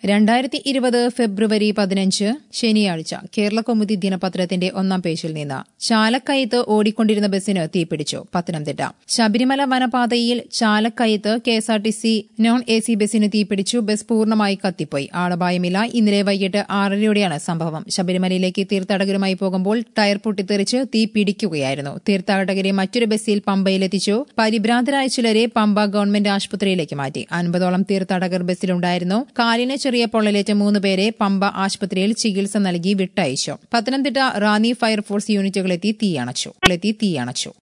രണ്ടായിരത്തി ഇരുപത് ഫെബ്രുവരി പതിനഞ്ച് ശനിയാഴ്ച കേരള കൗമുദി ദിനപത്രത്തിന്റെ ഒന്നാം പേജിൽ നിന്ന് ചാലക്കയത്ത് ഓടിക്കൊണ്ടിരുന്ന ബസ്സിന് തീപിടിച്ചു പത്തനംതിട്ട ശബരിമല വനപാതയിൽ ചാലക്കയത്ത് കെഎസ്ആർടിസി നോൺ എ സി ബസ്സിന് തീപിടിച്ചു ബസ് പൂർണ്ണമായി കത്തിപ്പോയി ആളപായമില്ല ഇന്നലെ വൈകിട്ട് ആറരയോടെയാണ് സംഭവം ശബരിമലയിലേക്ക് തീർത്ഥാടകരുമായി പോകുമ്പോൾ ടയർ പൊട്ടിത്തെറിച്ച് തീ പിടിക്കുകയായിരുന്നു തീർത്ഥാടകരെ മറ്റൊരു ബസ്സിൽ പമ്പയിലെത്തിച്ചു പരിഭ്രാന്തരായ ചിലരെ പമ്പ ഗവൺമെന്റ് ആശുപത്രിയിലേക്ക് മാറ്റി അൻപതോളം തീർത്ഥാടകർ ബസ്സിലുണ്ടായിരുന്നു കാലിന് ചെറിയ പൊള്ളലേറ്റ മൂന്ന് പേരെ പമ്പ ആശുപത്രിയിൽ ചികിത്സ നൽകി വിട്ടയച്ചു പത്തനംതിട്ട റാന്നി ഫയർഫോഴ്സ് യൂണിറ്റുകളെത്തി തീയണച്ചു തീയണച്ചു